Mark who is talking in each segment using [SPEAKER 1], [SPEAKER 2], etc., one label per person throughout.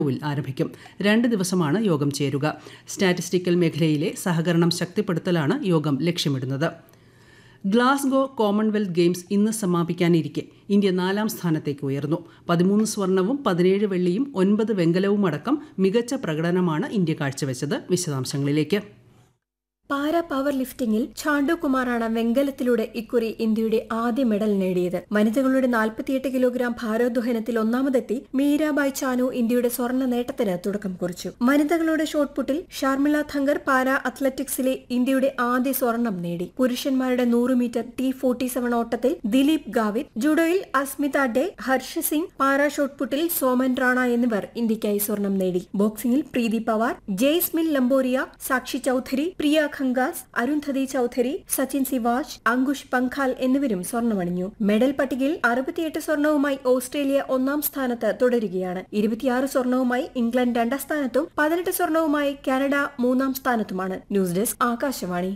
[SPEAKER 1] ിൽ ആരംഭിക്കും രണ്ട് ദിവസമാണ് യോഗം ചേരുക സ്റ്റാറ്റിസ്റ്റിക്കൽ മേഖലയിലെ സഹകരണം ശക്തിപ്പെടുത്തലാണ് യോഗം ലക്ഷ്യമിടുന്നത് ഗ്ലാസ്ഗോ കോമൺവെൽത്ത് ഗെയിംസ് ഇന്ന് സമാപിക്കാനിരിക്കെ ഇന്ത്യ നാലാം സ്ഥാനത്തേക്ക് ഉയർന്നു പതിമൂന്ന് സ്വർണവും പതിനേഴ് വെള്ളിയും ഒൻപത് വെങ്കലവും അടക്കം മികച്ച പ്രകടനമാണ് ഇന്ത്യ കാഴ്ചവെച്ചത് വിശദാംശങ്ങളിലേക്ക്
[SPEAKER 2] പാര പവർ ലിഫ്റ്റിംഗിൽ ഛാണ്ടു കുമാറാണ് വെങ്കലത്തിലൂടെ ഇക്കുറി ഇന്ത്യയുടെ ആദ്യ മെഡൽ നേടിയത് വനിതകളുടെ നാൽപ്പത്തിയെട്ട് കിലോഗ്രാം ഭാരോദ്വഹനത്തിൽ ഒന്നാമതെത്തി മീരാബായ് ചാനു ഇന്ത്യയുടെ സ്വർണ്ണ നേട്ടത്തിന് തുടക്കം കുറിച്ചു വനിതകളുടെ ഷോട്ട്പുട്ടിൽ ഷർമിള ഥങ്കർ പാര അത്ലറ്റിക്സിലെ ഇന്ത്യയുടെ ആദ്യ സ്വർണം നേടി പുരുഷന്മാരുടെ നൂറ് മീറ്റർ ടി ഫോർട്ടി സെവൻ ഓട്ടത്തിൽ ദിലീപ് ഗാവിത് ജുഡോയിൽ അസ്മിത ഡെ ഹർഷ സിംഗ് പാര ഷോട്ട്പുട്ടിൽ സോമൻ റാണ എന്നിവർ ഇന്ത്യയ്ക്കായി സ്വർണം നേടി ബോക്സിംഗിൽ പ്രീതി പവാർ ജെയ്സ്മിൻ ലംബോറിയ സാക്ഷി ചൌധരി പ്രിയ ഖങ്കാസ് അരുന്ധതി ചൌധരി സച്ചിൻ സിവാജ് അങ്കുഷ് പങ്ഖാൽ എന്നിവരും സ്വർണ്ണമണിഞ്ഞു മെഡൽ പട്ടികയിൽ അറുപത്തിയെട്ട് സ്വർണവുമായി ഓസ്ട്രേലിയ ഒന്നാം സ്ഥാനത്ത് തുടരുകയാണ് ഇരുപത്തിയാറ് സ്വർണവുമായി ഇംഗ്ലണ്ട് രണ്ടാം സ്ഥാനത്തും പതിനെട്ട് സ്വർണവുമായി കാനഡ മൂന്നാം സ്ഥാനത്തുമാണ് ന്യൂസ് ഡെസ്ക് ആകാശവാണി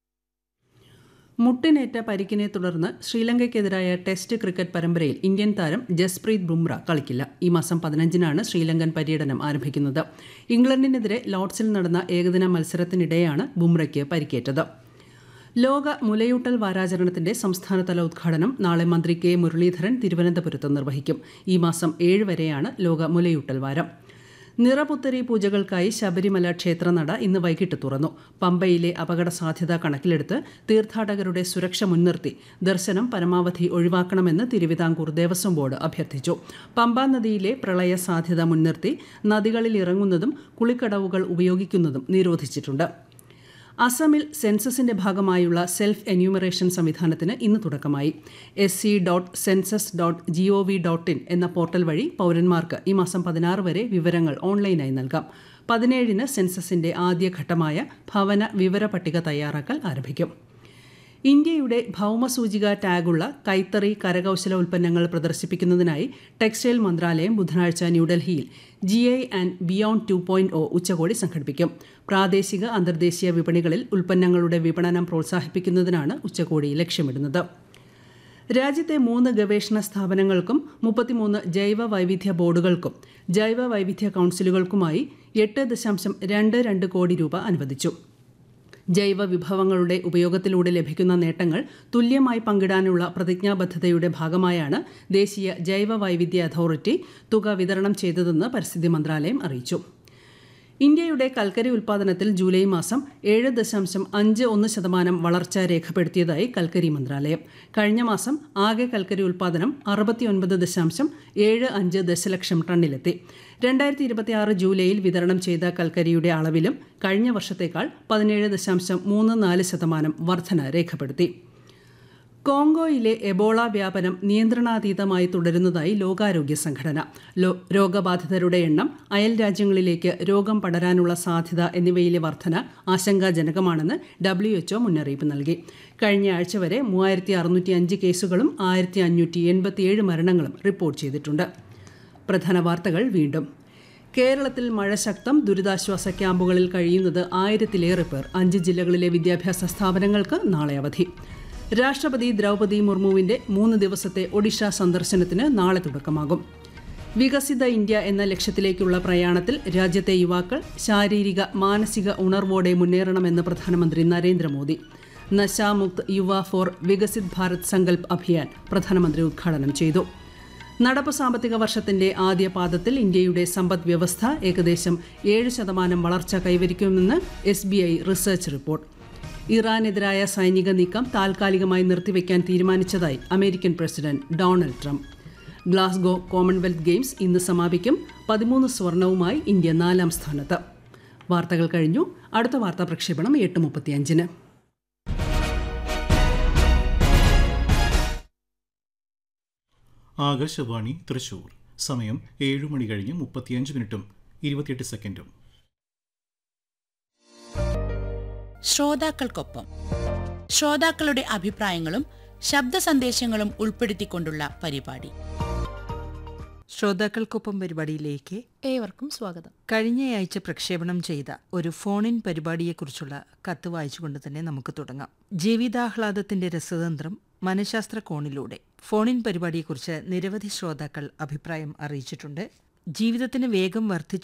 [SPEAKER 1] മുട്ടിനേറ്റ പരിക്കിനെ തുടർന്ന് ശ്രീലങ്കയ്ക്കെതിരായ ടെസ്റ്റ് ക്രിക്കറ്റ് പരമ്പരയിൽ ഇന്ത്യൻ താരം ജസ്പ്രീത് ബുംറ കളിക്കില്ല ഈ മാസം പതിനഞ്ചിനാണ് ശ്രീലങ്കൻ പര്യടനം ആരംഭിക്കുന്നത് ഇംഗ്ലണ്ടിനെതിരെ ലോർഡ്സിൽ നടന്ന ഏകദിന മത്സരത്തിനിടെയാണ് ബുംറയ്ക്ക് പരിക്കേറ്റത് ലോക മുലയൂട്ടൽ വാരാചരണത്തിന്റെ സംസ്ഥാനതല ഉദ്ഘാടനം നാളെ മന്ത്രി കെ മുരളീധരൻ തിരുവനന്തപുരത്ത് നിർവഹിക്കും ഈ മാസം ഏഴ് വരെയാണ് ലോക മുലയൂട്ടൽ വാരം നിറപുത്തരി പൂജകൾക്കായി ശബരിമല ക്ഷേത്രനട ഇന്ന് വൈകിട്ട് തുറന്നു പമ്പയിലെ അപകട സാധ്യത കണക്കിലെടുത്ത് തീർത്ഥാടകരുടെ സുരക്ഷ മുൻനിർത്തി ദർശനം പരമാവധി ഒഴിവാക്കണമെന്ന് തിരുവിതാംകൂർ ദേവസ്വം ബോർഡ് അഭ്യർത്ഥിച്ചു പമ്പാ നദിയിലെ പ്രളയ സാധ്യത മുൻനിർത്തി നദികളിൽ ഇറങ്ങുന്നതും കുളിക്കടവുകൾ ഉപയോഗിക്കുന്നതും നിരോധിച്ചിട്ടുണ്ട് അസമിൽ സെൻസസിന്റെ ഭാഗമായുള്ള സെൽഫ് എന്യൂമറേഷൻ സംവിധാനത്തിന് ഇന്ന് തുടക്കമായി S C dot census dot G O V dot in എന്ന പോർട്ടൽ വഴി പൗരന്മാർക്ക് ഈ മാസം പതിനാറ് വരെ വിവരങ്ങൾ ഓൺലൈനായി നൽകാം പതിനേഴിന് സെൻസസിന്റെ ആദ്യഘട്ടമായ ഭവന വിവര പട്ടിക തയ്യാറാക്കൽ ആരംഭിക്കും ഇന്ത്യയുടെ ഭൗമസൂചിക ടാഗുള്ള കൈത്തറി കരകൗശല ഉൽപ്പന്നങ്ങൾ പ്രദർശിപ്പിക്കുന്നതിനായി ടെക്സ്റ്റൈൽ മന്ത്രാലയം ബുധനാഴ്ച ന്യൂഡൽഹിയിൽ G I and beyond two point O ഉച്ചകോടി സംഘടിപ്പിക്കും പ്രാദേശിക അന്തർദേശീയ വിപണികളിൽ ഉൽപ്പന്നങ്ങളുടെ വിപണനം പ്രോത്സാഹിപ്പിക്കുന്നതിനാണ് ഉച്ചകോടി ലക്ഷ്യമിടുന്നത് രാജ്യത്തെ മൂന്ന് ഗവേഷണ സ്ഥാപനങ്ങൾക്കും മുപ്പത്തിമൂന്ന് ജൈവ വൈവിധ്യ ബോർഡുകൾക്കും ജൈവ വൈവിധ്യ കൌൺസിലുകൾക്കുമായി എട്ട് ദശാംശം രണ്ട് രണ്ട് കോടി രൂപ അനുവദിച്ചു ജൈവ വിഭവങ്ങളുടെ ഉപയോഗത്തിലൂടെ ലഭിക്കുന്ന നേട്ടങ്ങൾ തുല്യമായി പങ്കിടാനുള്ള പ്രതിജ്ഞാബദ്ധതയുടെ ഭാഗമായാണ് ദേശീയ ജൈവ വൈവിധ്യ അതോറിറ്റി തുക വിതരണം ചെയ്തതെന്ന് പരിസ്ഥിതി മന്ത്രാലയം അറിയിച്ചു ഇന്ത്യയുടെ കൽക്കരി ഉൽപ്പാദനത്തിൽ ജൂലൈ മാസം ഏഴ് ദശാംശം അഞ്ച് ഒന്ന് ശതമാനം വളർച്ച രേഖപ്പെടുത്തിയതായി കൽക്കരി മന്ത്രാലയം കഴിഞ്ഞ മാസം ആകെ കൽക്കരി ഉൽപ്പാദനം അറുപത്തിയൊൻപത് ദശാംശം ഏഴ് അഞ്ച് ദശലക്ഷം ടണ്ണിലെത്തി രണ്ടായിരത്തി ഇരുപത്തിയാറ് ജൂലൈയിൽ വിതരണം ചെയ്ത കൽക്കരിയുടെ അളവിലും കഴിഞ്ഞ വർഷത്തേക്കാൾ പതിനേഴ് ദശാംശം മൂന്ന് നാല് ശതമാനം വർധന രേഖപ്പെടുത്തി കോങ്കോയിലെ എബോള വ്യാപനം നിയന്ത്രണാതീതമായി തുടരുന്നതായി ലോകാരോഗ്യ സംഘടന രോഗബാധിതരുടെ എണ്ണം അയൽ രാജ്യങ്ങളിലേക്ക് രോഗം പടരാനുള്ള സാധ്യത എന്നിവയിലെ വർധന ആശങ്കാജനകമാണെന്ന് ഡബ്ല്യുഎച്ച്ഒ മുന്നറിയിപ്പ് നൽകി കഴിഞ്ഞ ആഴ്ച വരെ മൂവായിരത്തി അറുന്നൂറ്റി അഞ്ച് കേസുകളും ആയിരത്തി അഞ്ഞൂറ്റി എൺപത്തിയേഴ് മരണങ്ങളും റിപ്പോർട്ട് ചെയ്തിട്ടുണ്ട് പ്രധാന വാർത്തകൾ വീണ്ടും കേരളത്തിൽ മഴ ശക്തം ദുരിതാശ്വാസ ക്യാമ്പുകളിൽ കഴിയുന്നത് ആയിരത്തിലേറെ പേർ അഞ്ച് ജില്ലകളിലെ വിദ്യാഭ്യാസ സ്ഥാപനങ്ങൾക്ക് നാളെ അവധി രാഷ്ട്രപതി ദ്രൗപദി മുർമുവിന്റെ മൂന്ന് ദിവസത്തെ ഒഡീഷ സന്ദർശനത്തിന് നാളെ തുടക്കമാകും വികസിത ഇന്ത്യ എന്ന ലക്ഷ്യത്തിലേക്കുള്ള പ്രയാണത്തിൽ രാജ്യത്തെ യുവാക്കൾ ശാരീരിക മാനസിക ഉണർവോടെ മുന്നേറണമെന്ന് പ്രധാനമന്ത്രി നരേന്ദ്രമോദി നശാമുക്ത് യുവ ഫോർ വികസിത് ഭാരത് സങ്കൽപ് അഭിയാൻ പ്രധാനമന്ത്രി ഉദ്ഘാടനം ചെയ്തു നടപ്പ് സാമ്പത്തിക വർഷത്തിന്റെ ആദ്യ പാദത്തിൽ ഇന്ത്യയുടെ സമ്പദ് വ്യവസ്ഥ ഏകദേശം ഏഴ് ശതമാനം വളർച്ച കൈവരിക്കുമെന്ന് S B I research report ഇറാനെതിരായ സൈനിക നീക്കം താൽക്കാലികമായി നിർത്തിവെക്കാൻ തീരുമാനിച്ചതായി American president Donald Trump Glasgow Commonwealth Games ഇന്ന് സമാപിക്കും പതിമൂന്ന് സ്വർണവുമായി ഇന്ത്യ നാലാം സ്ഥാനത്ത് വാർത്തകൾ കഴിഞ്ഞു അടുത്ത വാർത്താ പ്രക്ഷേപണം എട്ട് മുപ്പത്തിയഞ്ചിന്
[SPEAKER 3] ആകാശവാണി തൃശൂർ സമയം ഏഴു മണി കഴിഞ്ഞ് മുപ്പത്തിയഞ്ച് മിനിറ്റും ഇരുപത്തിയെട്ട് സെക്കൻഡും
[SPEAKER 4] ശ്രോതാക്കൾക്കൊപ്പം ശ്രോതാക്കളുടെ അഭിപ്രായങ്ങളും ശബ്ദ സന്ദേശങ്ങളും ഉൾപ്പെടുത്തിക്കൊണ്ടുള്ള പരിപാടി
[SPEAKER 5] ശ്രോതാക്കൾക്കൊപ്പം പരിപാടിയിലേക്ക്
[SPEAKER 2] ഏവർക്കും സ്വാഗതം
[SPEAKER 5] കഴിഞ്ഞയാഴ്ച പ്രക്ഷേപണം ചെയ്ത ഒരു ഫോണിൻ പരിപാടിയെക്കുറിച്ചുള്ള കത്ത് വായിച്ചുകൊണ്ട് തന്നെ നമുക്ക് തുടങ്ങാം ജീവിതാഹ്ലാദത്തിന്റെ രസതന്ത്രം മനഃശാസ്ത്ര കോണിലൂടെ ഫോണിൻ പരിപാടിയെക്കുറിച്ച് നിരവധി ശ്രോതാക്കൾ അഭിപ്രായം അറിയിച്ചിട്ടുണ്ട് ജീവിതത്തിന് വേഗം വർദ്ധിച്ചു